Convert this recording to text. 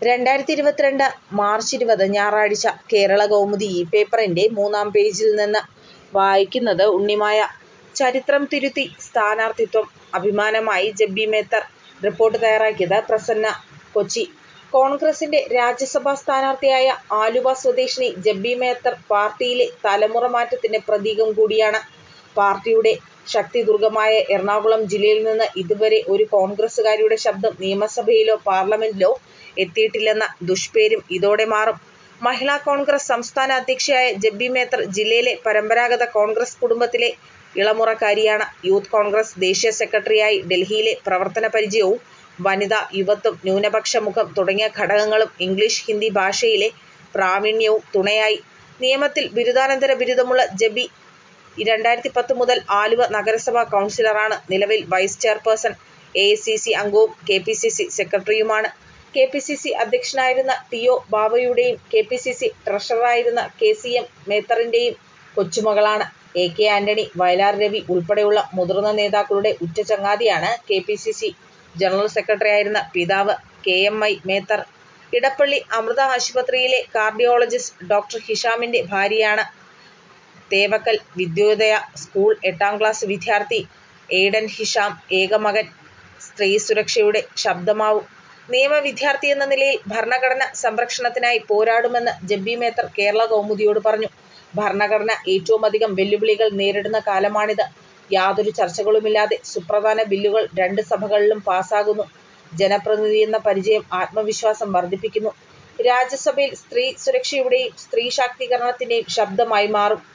രണ്ടായിരത്തി ഇരുപത്തിരണ്ട് മാർച്ച് ഇരുപത് ഞായറാഴ്ച കേരളകൗമുദി ഈ പേപ്പറിൻ്റെ മൂന്നാം പേജിൽ നിന്ന് വായിക്കുന്നത് ഉണ്ണിമായ. ചരിത്രം തിരുത്തി സ്ഥാനാർത്ഥിത്വം അഭിമാനമായി ജെബി മേത്തർ. റിപ്പോർട്ട് തയ്യാറാക്കിയത് പ്രസന്ന. കൊച്ചി കോൺഗ്രസിൻ്റെ രാജ്യസഭാ സ്ഥാനാർത്ഥിയായ ആലുവ സ്വദേശിനി ജെബി മേത്തർ പാർട്ടിയിലെ തലമുറ മാറ്റത്തിൻ്റെ പ്രതീകം കൂടിയാണ്. പാർട്ടിയുടെ ശക്തിദുർഗമായ എറണാകുളം ജില്ലയിൽ നിന്ന് ഇതുവരെ ഒരു കോൺഗ്രസുകാരിയുടെ ശബ്ദം നിയമസഭയിലോ പാർലമെന്റിലോ എത്തിയിട്ടില്ലെന്ന ദുഷ്പേരും ഇതോടെ മാറും. മഹിളാ കോൺഗ്രസ് സംസ്ഥാന അധ്യക്ഷയായ ജെബി മേത്തർ ജില്ലയിലെ പരമ്പരാഗത കോൺഗ്രസ് കുടുംബത്തിലെ ഇളമുറക്കാരിയാണ്. യൂത്ത് കോൺഗ്രസ് ദേശീയ സെക്രട്ടറിയായി ഡൽഹിയിലെ പ്രവർത്തന പരിചയവും വനിത, യുവത്വം, ന്യൂനപക്ഷ മുഖം തുടങ്ങിയ ഘടകങ്ങളും ഇംഗ്ലീഷ്, ഹിന്ദി ഭാഷയിലെ പ്രാവീണ്യവും തുണയായി. നിയമത്തിൽ ബിരുദാനന്തര ബിരുദമുള്ള ജെബി രണ്ടായിരത്തി പത്ത് മുതൽ ആലുവ നഗരസഭാ കൗൺസിലറാണ്. നിലവിൽ വൈസ് ചെയർപേഴ്സൺ, എഐസിസി അംഗവും കെപിസിസി സെക്രട്ടറിയുമാണ്. കെപിസിസി അധ്യക്ഷനായിരുന്ന ടി ഒ ബാവയുടെയും കെപിസിസി ട്രഷററായിരുന്ന കെ സി എം മേത്തറിൻ്റെയും കൊച്ചുമകളാണ്. എ കെ ആന്റണി, വയലാർ രവി ഉൾപ്പെടെയുള്ള മുതിർന്ന നേതാക്കളുടെ ഉറ്റ ചങ്ങാതിയാണ് കെപിസിസി ജനറൽ സെക്രട്ടറിയായിരുന്ന പിതാവ് K M I Methar. Edappally Amrita ആശുപത്രിയിലെ കാർഡിയോളജിസ്റ്റ് ഡോക്ടർ ഹിഷാമിൻ്റെ ഭാര്യയാണ്. തേവക്കൽ വിദ്യോദയ സ്കൂൾ എട്ടാം ക്ലാസ് വിദ്യാർത്ഥി എയ്ഡൻ ഹിഷാം ഏക മകൻ. സ്ത്രീ സുരക്ഷയുടെ ശബ്ദമാവും. നിയമ വിദ്യാർത്ഥിയെന്ന നിലയിൽ ഭരണഘടന സംരക്ഷണത്തിനായി പോരാടുമെന്ന് ജെബി മേത്തർ കേരളകൗമുദിയോട് പറഞ്ഞു. ഭരണഘടന ഏറ്റവുമധികം വെല്ലുവിളികൾ നേരിടുന്ന കാലമാണിത്. യാതൊരു ചർച്ചകളുമില്ലാതെ സുപ്രധാന ബില്ലുകൾ രണ്ട് സഭകളിലും പാസാകുന്നു. ജനപ്രതിനിധിയെന്ന പരിചയം ആത്മവിശ്വാസം വർധിപ്പിക്കുന്നു. രാജ്യസഭയിൽ സ്ത്രീ സുരക്ഷയുടെയും സ്ത്രീ ശാക്തീകരണത്തിൻ്റെയും ശബ്ദമായി മാറും.